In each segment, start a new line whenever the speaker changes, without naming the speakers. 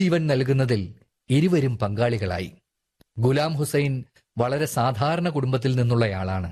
ജീവൻ നൽകുന്നതിൽ ഇരുവരും പങ്കാളികളായി ഗുലാം ഹുസൈൻ വളരെ സാധാരണ കുടുംബത്തിൽ നിന്നുള്ളയാളാണ്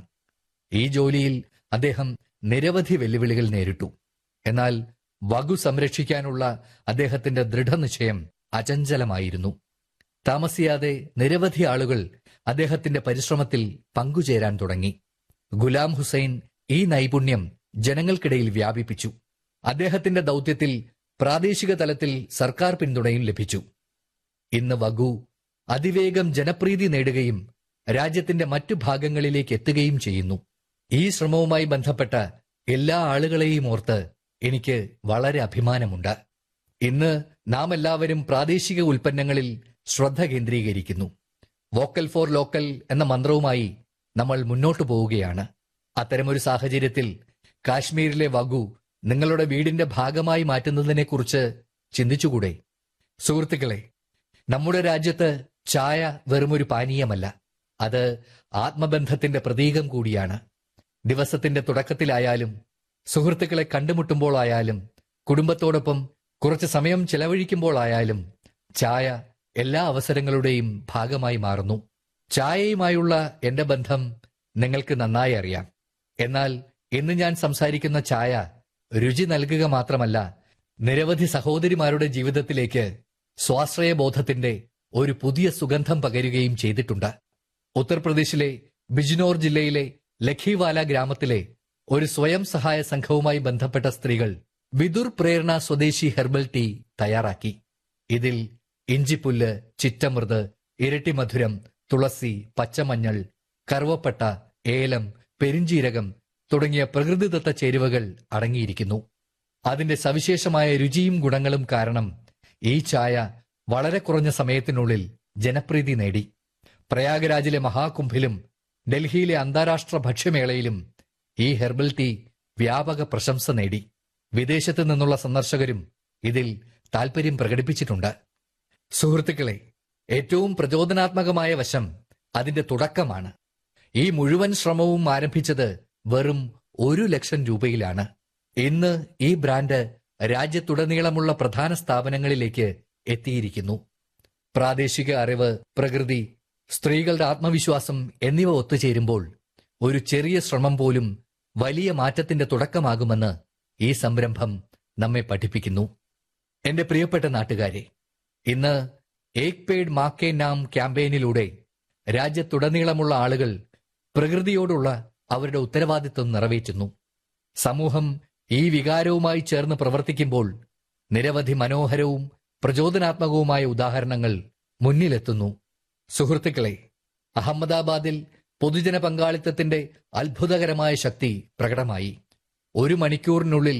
ഈ ജോലിയിൽ അദ്ദേഹം നിരവധി വെല്ലുവിളികൾ നേരിട്ടു എന്നാൽ വകു സംരക്ഷിക്കാനുള്ള അദ്ദേഹത്തിന്റെ ദൃഢനിശ്ചയം അചഞ്ചലമായിരുന്നു താമസിയാതെ നിരവധി ആളുകൾ അദ്ദേഹത്തിന്റെ പരിശ്രമത്തിൽ പങ്കുചേരാൻ തുടങ്ങി ഗുലാം ഹുസൈൻ ഈ നൈപുണ്യം ജനങ്ങൾക്കിടയിൽ വ്യാപിപ്പിച്ചു അദ്ദേഹത്തിന്റെ ദൗത്യത്തിൽ പ്രാദേശിക തലത്തിൽ സർക്കാർ പിന്തുണയും ലഭിച്ചു ഇന്ന് വഗു അതിവേഗം ജനപ്രീതി നേടുകയും രാജ്യത്തിന്റെ മറ്റു ഭാഗങ്ങളിലേക്ക് എത്തുകയും ചെയ്യുന്നു ഈ ശ്രമവുമായി ബന്ധപ്പെട്ട എല്ലാ ആളുകളെയും ഓർത്ത് എനിക്ക് വളരെ അഭിമാനമുണ്ട് ഇന്ന് നാം എല്ലാവരും പ്രാദേശിക ഉൽപ്പന്നങ്ങളിൽ ശ്രദ്ധ കേന്ദ്രീകരിക്കുന്നു വോക്കൽ ഫോർ ലോക്കൽ എന്ന മന്ത്രവുമായി നമ്മൾ മുന്നോട്ടു പോവുകയാണ് അത്തരമൊരു സാഹചര്യത്തിൽ കാശ്മീരിലെ വഗു നിങ്ങളുടെ വീടിന്റെ ഭാഗമായി മാറ്റുന്നതിനെക്കുറിച്ച് ചിന്തിച്ചുകൂടെ സുഹൃത്തുക്കളെ നമ്മുടെ രാജ്യത്ത് ചായ വെറുമൊരു പാനീയമല്ല അത് ആത്മബന്ധത്തിന്റെ പ്രതീകം കൂടിയാണ് ദിവസത്തിന്റെ തുടക്കത്തിലായാലും സുഹൃത്തുക്കളെ കണ്ടുമുട്ടുമ്പോഴായാലും കുടുംബത്തോടൊപ്പം കുറച്ച് സമയം ചെലവഴിക്കുമ്പോഴായാലും ചായ എല്ലാ അവസരങ്ങളുടെയും ഭാഗമായി മാറുന്നു ചായയുമായുള്ള എന്റെ ബന്ധം നിങ്ങൾക്ക് നന്നായി അറിയാം എന്നാൽ ഇന്ന് ഞാൻ സംസാരിക്കുന്ന ചായ രുചി നൽകുക മാത്രമല്ല നിരവധി സഹോദരിമാരുടെ ജീവിതത്തിലേക്ക് സ്വാശ്രയബോധത്തിന്റെ ഒരു പുതിയ സുഗന്ധം പകരുകയും ചെയ്തിട്ടുണ്ട് ഉത്തർപ്രദേശിലെ ബിജ്നോർ ജില്ലയിലെ ലഖിവാല ഗ്രാമത്തിലെ ഒരു സ്വയം സഹായ സംഘവുമായി ബന്ധപ്പെട്ട സ്ത്രീകൾ വിദുർ പ്രേരണ സ്വദേശി ഹെർബൽ ടീ തയ്യാറാക്കി ഇതിൽ ഇഞ്ചിപ്പുല്ല് ചിറ്റമൃത് ഇരട്ടിമധുരം തുളസി പച്ചമഞ്ഞൾ കറുവപ്പട്ട ഏലം പെരിഞ്ചീരകം തുടങ്ങിയ പ്രകൃതിദത്ത ചേരുവകൾ അടങ്ങിയിരിക്കുന്നു അതിന്റെ സവിശേഷമായ രുചിയും ഗുണങ്ങളും കാരണം ഈ ചായ വളരെ കുറഞ്ഞ സമയത്തിനുള്ളിൽ ജനപ്രീതി നേടി പ്രയാഗരാജിലെ മഹാകുംഭിലും ഡൽഹിയിലെ അന്താരാഷ്ട്ര ഭക്ഷ്യമേളയിലും ഈ ഹെർബൽ ടീ വ്യാപക പ്രശംസ നേടി വിദേശത്ത് നിന്നുള്ള സന്ദർശകരും ഇതിൽ താൽപര്യം പ്രകടിപ്പിച്ചിട്ടുണ്ട് സുഹൃത്തുക്കളെ ഏറ്റവും പ്രചോദനാത്മകമായ വശം അതിന്റെ തുടക്കമാണ് ഈ മുഴുവൻ ശ്രമവും ആരംഭിച്ചത് വെറും ഒരു ലക്ഷം രൂപയിലാണ് ഇന്ന് ഈ ബ്രാൻഡ് രാജ്യത്തുടനീളമുള്ള പ്രധാന സ്ഥാപനങ്ങളിലേക്ക് എത്തിയിരിക്കുന്നു പ്രാദേശിക അറിവ് പ്രകൃതി സ്ത്രീകളുടെ ആത്മവിശ്വാസം എന്നിവ ഒത്തുചേരുമ്പോൾ ഒരു ചെറിയ ശ്രമം പോലും വലിയ മാറ്റത്തിന്റെ തുടക്കമാകുമെന്ന് ഈ സംരംഭം നമ്മെ പഠിപ്പിക്കുന്നു എന്റെ പ്രിയപ്പെട്ട നാട്ടുകാരെ ഇന്ന് ഏക് പേഡ് മാക്കേ നാം ക്യാമ്പയിനിലൂടെ രാജ്യത്തുടനീളമുള്ള ആളുകൾ പ്രകൃതിയോടുള്ള അവരുടെ ഉത്തരവാദിത്വം നിറവേറ്റുന്നു സമൂഹം ഈ വികാരവുമായി ചേർന്ന് പ്രവർത്തിക്കുമ്പോൾ നിരവധി മനോഹരവും പ്രചോദനാത്മകവുമായ ഉദാഹരണങ്ങൾ മുന്നിലെത്തുന്നു സുഹൃത്തുക്കളെ അഹമ്മദാബാദിൽ പൊതുജന പങ്കാളിത്തത്തിന്റെ അത്ഭുതകരമായ ശക്തി പ്രകടമായി ഒരു മണിക്കൂറിനുള്ളിൽ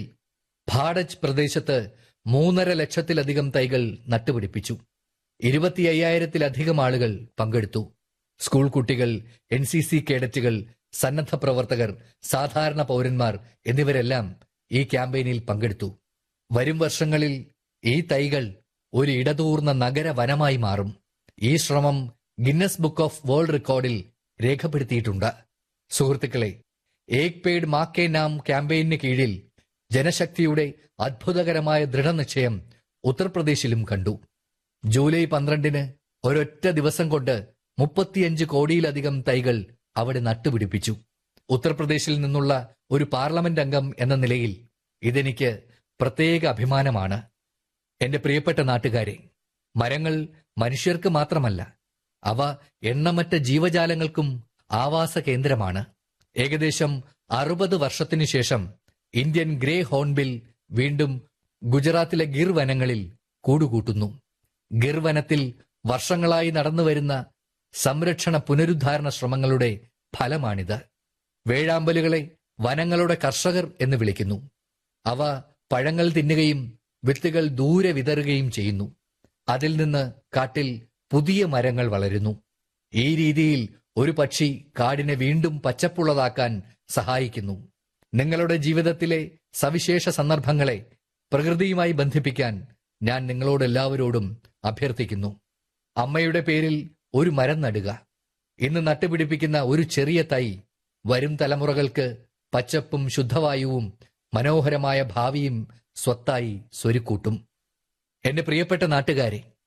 ഭാഡജ് പ്രദേശത്ത് മൂന്നര ലക്ഷത്തിലധികം തൈകൾ നട്ടുപിടിപ്പിച്ചു ഇരുപത്തി അയ്യായിരത്തിലധികം ആളുകൾ പങ്കെടുത്തു സ്കൂൾ കുട്ടികൾ എൻ സി സി കേഡറ്റുകൾ സന്നദ്ധ പ്രവർത്തകർ സാധാരണ പൗരന്മാർ എന്നിവരെല്ലാം ഈ ക്യാമ്പയിനിൽ പങ്കെടുത്തു വരും വർഷങ്ങളിൽ ഈ തൈകൾ ഒരു ഇടതൂർന്ന നഗര വനമായി മാറും ഈ ശ്രമം ഗിന്നസ് ബുക്ക് ഓഫ് വേൾഡ് റെക്കോർഡിൽ രേഖപ്പെടുത്തിയിട്ടുണ്ട് സുഹൃത്തുക്കളെ ഏക് പേഡ് മാക്കേ നാം ക്യാമ്പയിന് കീഴിൽ ജനശക്തിയുടെ അത്ഭുതകരമായ ദൃഢനിശ്ചയം ഉത്തർപ്രദേശിലും കണ്ടു ജൂലൈ പന്ത്രണ്ടിന് ഒരൊറ്റ ദിവസം കൊണ്ട് മുപ്പത്തിയഞ്ച് കോടിയിലധികം തൈകൾ അവിടെ നട്ടുപിടിപ്പിച്ചു ഉത്തർപ്രദേശിൽ നിന്നുള്ള ഒരു പാർലമെന്റ് അംഗം എന്ന നിലയിൽ ഇതെനിക്ക് പ്രത്യേക അഭിമാനമാണ് എന്റെ പ്രിയപ്പെട്ട നാട്ടുകാരെ മരങ്ങൾ മനുഷ്യർക്ക് മാത്രമല്ല അവ എണ്ണമറ്റ ജീവജാലങ്ങൾക്കും ആവാസ കേന്ദ്രമാണ് ഏകദേശം അറുപത് വർഷത്തിനു ശേഷം ഇന്ത്യൻ ഗ്രേ ഹോൺബിൽ വീണ്ടും ഗുജറാത്തിലെ ഗിർ വനങ്ങളിൽ കൂടുകൂട്ടുന്നു ഗിർ വനത്തിൽ വർഷങ്ങളായി നടന്നുവരുന്ന സംരക്ഷണ പുനരുദ്ധാരണ ശ്രമങ്ങളുടെ ഫലമാണിത് വേഴാമ്പലുകളെ വനങ്ങളുടെ കർഷകർ എന്ന് വിളിക്കുന്നു അവ പഴങ്ങൾ തിന്നുകയും വിത്തുകൾ ദൂരെ വിതറുകയും ചെയ്യുന്നു അതിൽ നിന്ന് കാട്ടിൽ പുതിയ മരങ്ങൾ വളരുന്നു ഈ രീതിയിൽ ഒരു പക്ഷി കാടിനെ വീണ്ടും പച്ചപ്പുള്ളതാക്കാൻ സഹായിക്കുന്നു നിങ്ങളുടെ ജീവിതത്തിലെ സവിശേഷ സന്ദർഭങ്ങളെ പ്രകൃതിയുമായി ബന്ധിപ്പിക്കാൻ ഞാൻ നിങ്ങളോടെല്ലാവരോടും അഭ്യർത്ഥിക്കുന്നു അമ്മയുടെ പേരിൽ ഒരു മരം നടുക ഇന്ന് നട്ടുപിടിപ്പിക്കുന്ന ഒരു ചെറിയ തൈ വരും തലമുറകൾക്ക് പച്ചപ്പും ശുദ്ധവായുവും മനോഹരമായ ഭാവിയും സ്വത്തായി സ്വരുക്കൂട്ടും എന്റെ പ്രിയപ്പെട്ട നാട്ടുകാരെ